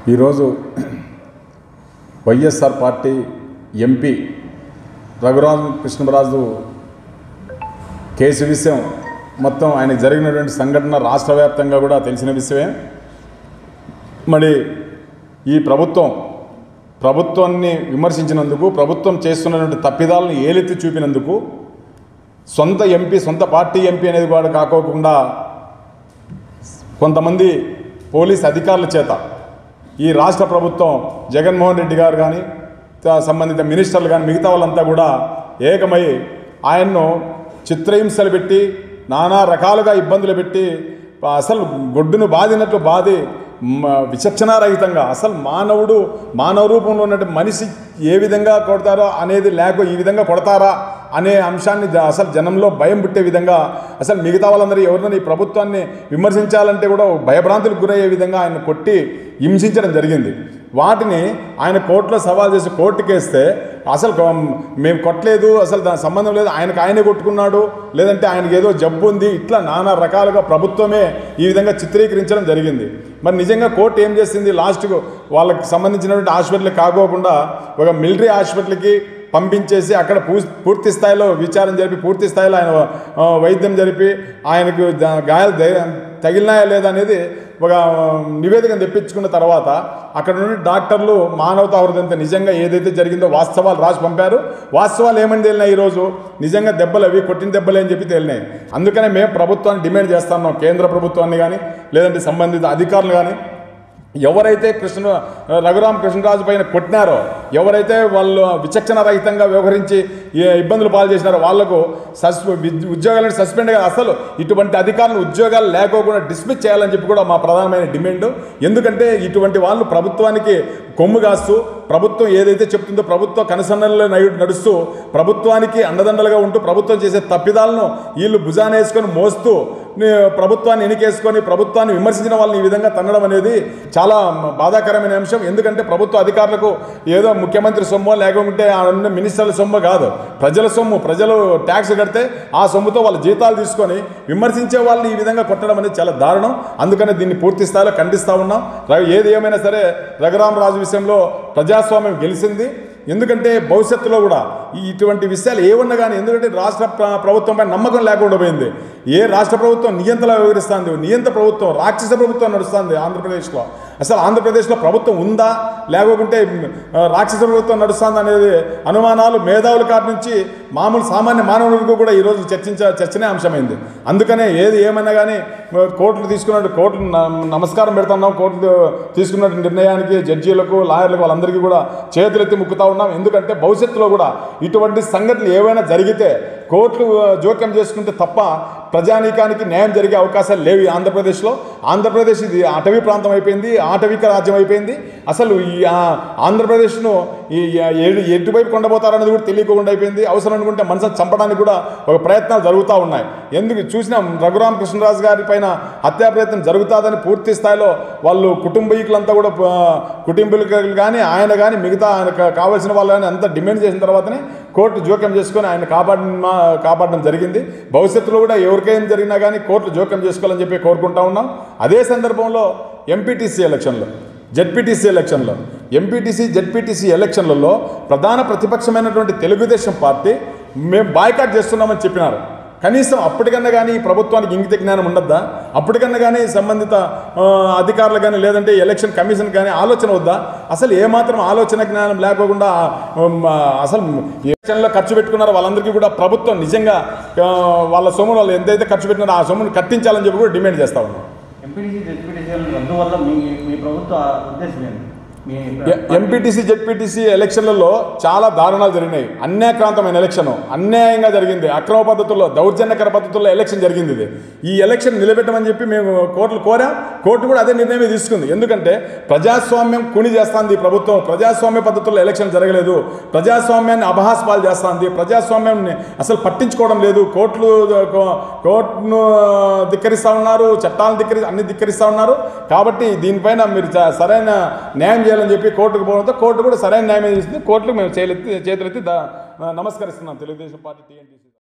ఈరోజు YSR party MP Raghuram Krishnaraju case విషయం మొత్తం ఆయనకు జరిగినటువంటి సంఘటన రాష్ట్ర వ్యాప్తంగా కూడా తెలిసిన విషయమే మరి ఈ ప్రభుత్వం ప్రభుత్వాన్ని విమర్శించినందుకు ప్రభుత్వం చేస్తున్నటువంటి తప్పిదాలను ఏలెత్తి చూపినందుకు సొంత ఎంపీ సొంత పార్టీ ఎంపీ అనేది కూడా కాకోకుండా కొంతమంది పోలీస్ అధికారుల చేత ఈ రాష్ట్ర ప్రభుత్వం జగన్మోహన్ రెడ్డి గారు కానీ త- సంబంధిత మినిస్టర్లు కానీ మిగతా వాళ్ళంతా కూడా ఏకమై ఆయన్ను చిత్రహింసలు పెట్టి నానా రకాలుగా ఇబ్బందులు పెట్టి అసలు గొడ్డును బాదినట్లు బాది మ- విచక్షణారహితంగా అసలు మానవుడు మానవ రూపంలో ఉన్నటువంటి మనిషి ఏ విధంగా కొడతారో అనేది లేక ఈ విధంగా కొడతారా అనే అంశాన్ని జ- అసలు జనంలో భయం పుట్టే విధంగా అసలు మిగతా వాళ్ళందరూ ఎవరినైనా ఈ ప్రభుత్వాన్ని విమర్శించాలంటే కూడా భయభ్రాంతులకు గురయ్యే విధంగా ఆయన కొట్టి హింసించడం జరిగింది వాటిని ఆయన కోర్టులో సవాల్ చేసి కోర్టుకేస్తే అసలు కొ- మేము కొట్టలేదు అసలు దాని సంబంధం లేదు ఆయనకు ఆయనే కొట్టుకున్నాడు లేదంటే ఆయనకి ఏదో జబ్బు ఉంది ఇట్లా నానా రకాలుగా ప్రభుత్వమే ఈ విధంగా చిత్రీకరించడం జరిగింది మరి నిజంగా కోర్టు ఏం చేసింది లాస్ట్కు వాళ్ళకి సంబంధించినటువంటి హాస్పిటల్కి కాకోకుండా ఒక మిలిటరీ హాస్పిటల్కి పంపించేసి అక్కడ పూ పూర్తి స్థాయిలో విచారణ జరిపి పూర్తి స్థాయిలో ఆయన ఆ, వైద్యం జరిపి ఆయనకు ద- గాయాలు ద- తగిలినాయా లేదా అనేది ఒక నివేదికను తెప్పించుకున్న తర్వాత అక్కడ నుండి డాక్టర్లు మానవతా హృదయంతో నిజంగా ఏదైతే జరిగిందో వాస్తవాలు రాసి పంపారు వాస్తవాలు ఏమని తేలినాయి ఈరోజు నిజంగా దెబ్బలు అవి కొట్టిన దెబ్బలే అని చెప్పి తేలినాయి అందుకనే మేము ప్రభుత్వాన్ని డిమాండ్ చేస్తున్నాం కేంద్ర ప్రభుత్వాన్ని కానీ లేదంటే సంబంధిత అధికారులు కానీ ఎవరైతే కృష్ణ రఘురామ కృష్ణరాజు పైన కొట్టినారో ఎవరైతే వాళ్ళు విచక్షణ రహితంగా వ్యవహరించి ఏ ఇబ్బందులు పాలు చేసినారో వాళ్లకు సస్పె విద్- ఉద్యోగాలను సస్పెండ్ గా అసలు ఇటువంటి అధికారులు ఉద్యోగాలు లేకోకుండా డిస్మిస్ చేయాలని చెప్పి కూడా మా ప్రధానమైన డిమాండ్ ఎందుకంటే ఇటువంటి వాళ్ళు ప్రభుత్వానికి కొమ్ము కాస్తూ ప్రభుత్వం ఏదైతే చెప్తుందో ప్రభుత్వ కనసన్నల్లో నడు- నడుస్తూ ప్రభుత్వానికి అండదండలుగా ఉంటూ ప్రభుత్వం చేసే తప్పిదాలను వీళ్ళు భుజాన వేసుకొని మోస్తూ ని- ప్రభుత్వాన్ని ఎనికేసుకొని ప్రభుత్వాన్ని విమర్శించిన వాళ్ళని ఈ విధంగా తన్నడం అనేది చాలా బాధాకరమైన అంశం ఎందుకంటే ప్రభుత్వ అధికారులకు ఏదో ముఖ్యమంత్రి సొమ్ము లేకుంటే ఆ ఉన్న మినిస్టర్ల సొమ్ము కాదు ప్రజల సొమ్ము ప్రజలు ట్యాక్స్ కడితే ఆ సొమ్ముతో వాళ్ళ జీతాలు తీసుకొని విమర్శించే వాళ్ళని ఈ విధంగా కొట్టడం అనేది చాలా దారుణం అందుకని దీన్ని పూర్తి స్థాయిలో ఖండిస్తూ ఉన్నాం ర- ఏది ఏమైనా సరే రఘురామరాజు విషయంలో ప్రజాస్వామ్యం గెలిచింది ఎందుకంటే భవిష్యత్తులో కూడా ఈ ఇటువంటి విషయాలు ఏమన్నా కానీ ఎందుకంటే రాష్ట్ర ప్ర- ప్రభుత్వంపై నమ్మకం లేకుండా పోయింది ఏ రాష్ట్ర ప్రభుత్వం నియంతలా వ్యవహరిస్తుంది నియంత ప్రభుత్వం రాక్షస ప్రభుత్వం నడుస్తుంది ఆంధ్రప్రదేశ్లో అసలు ఆంధ్రప్రదేశ్లో ప్రభుత్వం ఉందా లేకుంటే మ్, ఆ, రాక్షస ప్రభుత్వం నడుస్తుంది అనేది అనుమానాలు మేధావుల కాటి నుంచి మామూలు సామాన్య మానవులకు కూడా ఈరోజు చర్చించ చర్చనే అంశమైంది అందుకనే ఏది ఏమైనా కానీ ఆ, కోర్టులు తీసుకున్నట్టు కోర్టులు న- నమస్కారం పెడుతున్నాం కోర్టులు తీసుకున్న నిర్ణయానికి జడ్జీలకు లాయర్లకు వాళ్ళందరికీ కూడా చేతులెత్తి ముక్కుతా ఉన్నాం ఎందుకంటే భవిష్యత్తులో కూడా ఇటువంటి సంఘటనలు ఏవైనా జరిగితే కోర్టులు ఆ, జోక్యం చేసుకుంటే తప్ప ప్రజానీకానికి న్యాయం జరిగే అవకాశాలు లేవు ఈ ఆంధ్రప్రదేశ్లో ఆంధ్రప్రదేశ్ ఇది అటవీ ప్రాంతం అయిపోయింది ఆటవిక రాజ్యం అయిపోయింది అసలు ఈ ఆ, ఆంధ్రప్రదేశ్ను ఈ ఆ, ఏడు ఎటువైపు కొండపోతారనేది కూడా తెలియకుండా అయిపోయింది అవసరం అనుకుంటే మనసును చంపడానికి కూడా ఒక ప్రయత్నాలు జరుగుతూ ఉన్నాయి ఎందుకు చూసినాం రఘురామ కృష్ణరాజు గారి పైన హత్యా ప్రయత్నం జరుగుతుందని పూర్తి స్థాయిలో వాళ్ళు కుటుంబీకులంతా కూడా ఆ, కుటుంబీకులు కానీ ఆయన కానీ మిగతా ఆయన కావాల్సిన వాళ్ళు కానీ అంతా డిమాండ్ చేసిన తర్వాతనే కోర్టు జోక్యం చేసుకొని ఆయన కాపాడిన కాపాడడం జరిగింది భవిష్యత్తులో కూడా ఎవరికైనా జరిగినా కానీ కోర్టు జోక్యం చేసుకోవాలని చెప్పి కోరుకుంటా ఉన్నాం అదే సందర్భంలో ఎంపీటీసీ ఎలక్షన్లో జెడ్పీటీసీ ఎలక్షన్లో ఎంపీటీసీ జెడ్పీటీసీ ఎలక్షన్లలో ప్రధాన ప్రతిపక్షమైనటువంటి తెలుగుదేశం పార్టీ మేము బాయ్కాట్ చేస్తున్నామని చెప్పినారు కనీసం అప్పటికన్నా కానీ ఈ ప్రభుత్వానికి ఇంగిత జ్ఞానం ఉండద్దా అప్పటికన్నా కానీ సంబంధిత ఆ, అధికారులు కానీ లేదంటే ఎలక్షన్ కమిషన్ కానీ ఆలోచన వద్దా అసలు ఏమాత్రం ఆలోచన జ్ఞానం లేకోకుండా ఉమ్, ఆ, అసలు ఎలక్షన్లో ఖర్చు పెట్టుకున్నారో వాళ్ళందరికీ కూడా ప్రభుత్వం నిజంగా ఆ, వాళ్ళ సొమ్మును వాళ్ళు ఎంతైతే ఖర్చు పెట్టినారో ఆ సొమ్మును కట్టించాలని చెప్పి కూడా డిమాండ్ చేస్తా ఉన్నాం ఎంపీటీసీ జెడ్పీటీసీల రద్దు వల్ల మీ మీ ప్రభుత్వ ఉద్దేశం ఏంటి మీ ఎంపీటీసీ జెడ్పీటీసీ ఎలక్షన్లలో చాలా దారుణాలు జరిగినాయి అన్యాక్రాంతమైన ఎలక్షన్ అన్యాయంగా జరిగింది అక్రమ పద్ధతుల్లో దౌర్జన్యకర పద్ధతుల్లో ఎలక్షన్ జరిగింది ఇది ఈ ఎలక్షన్ నిలబెట్టమని చెప్పి మేము కోర్టులు కోరాం కోర్టు కూడా అదే నిర్ణయమే తీసుకుంది ఎందుకంటే ప్రజాస్వామ్యం కుని చేస్తుంది ఈ ప్రభుత్వం ప్రజాస్వామ్య పద్ధతుల్లో ఎలక్షన్ జరగలేదు ప్రజాస్వామ్యాన్ని అపహాస్పాలు చేస్తుంది ప్రజాస్వామ్యాన్ని అసలు పట్టించుకోవడం లేదు కోర్టులు కో- కోర్టును ధిక్కరిస్తూ ఉన్నారు చట్టాలను ధిక్కరి అన్ని ధిక్కరిస్తూ ఉన్నారు కాబట్టి దీనిపైన మీరు చ- సరైన న్యాయం చేయాలని చెప్పి కోర్టుకు పోవడంతో కోర్టు కూడా సరైన న్యాయం చేసింది కోర్టుకు మేము చేతులెత్తి చేతులెత్తి దా- నమస్కరిస్తున్నాం తెలుగుదేశం పార్టీ టీఎన్టీసీ